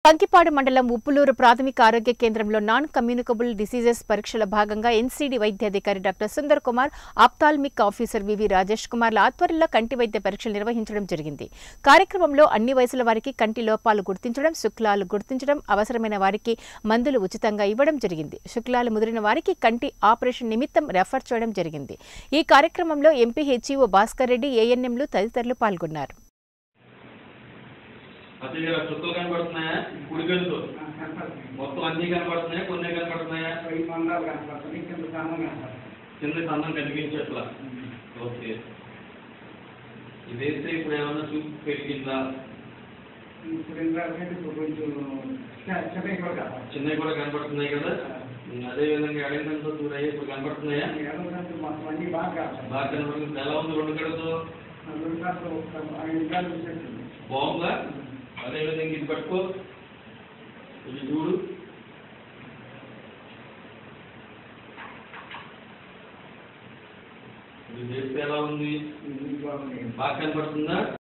కంకిపాడు మండలం ఉప్పులూరు ప్రాథమిక ఆరోగ్య కేంద్రంలో నాన్ కమ్యూనికబుల్ డిసీజెస్ పరీక్షల భాగంగా ఎన్సీడీ వైద్యాధికారి doctor Sundar Kumar ophthalmic officer V V Rajesh కుమార్ల ఆధ్వర్యంలో కంటి వైద్య పరీక్షలు నిర్వహించడం జరిగింది కార్యక్రమంలో అన్ని వయసుల వారికి కంటి లోపాలు గుర్తించడం శుక్లాలు గుర్తించడం అవసరమైన వారికి మందులు ఉచితంగా ఇవ్వడం జరిగింది శుక్లాలు ముదిరిన వారికి కంటి ఆపరేషన్ నిమిత్తం రెఫర్ చేయడం జరిగింది ఈ కార్యక్రమంలో ఎంపీ హెచ్ఈఓ భాస్కర్ రెడ్డి ఏఎన్ఎంలు తదితరులు పాల్గొన్నారు అసలు ఇలా చుక్కలు కనబడుతున్నాయా కుడి కలుతో మొత్తం అన్ని కనబడుతున్నాయా కొన్ని కనబడుతున్నాయా ఈ మందాలు కనపడుతుంది కింద సన్నం కనపడుతుంది కింద సన్నం కనిపించట్లా ఓకే ఇది వేస్తే ఇప్పుడు ఏమన్నా చూపు పెరిగిందా ఇప్పుడు ఇంతవరకు ఇప్పుడు కొంచెం చిన్నవి కూడా కాదు చిన్నవి కూడా కనబడుతున్నాయి కదా అదే విధంగా ఎడంకంతో చూడాయి ఇప్పుడు కనబడుతున్నాయా ఎడమకంటే మొత్తం అన్ని బాగా కాదు బాగా కనబడుతుంది ఎలా ఉంది రెండు కడతో రెండు సార్లు ఒక ఐదు సార్లు వచ్చేసింది బాగుందా అదే విధంగా ఇది పట్టుకో ఇది చూడు ఇది చేస్తే ఎలా ఉంది ఇది బాగుంది బాగా కనబడుతుందా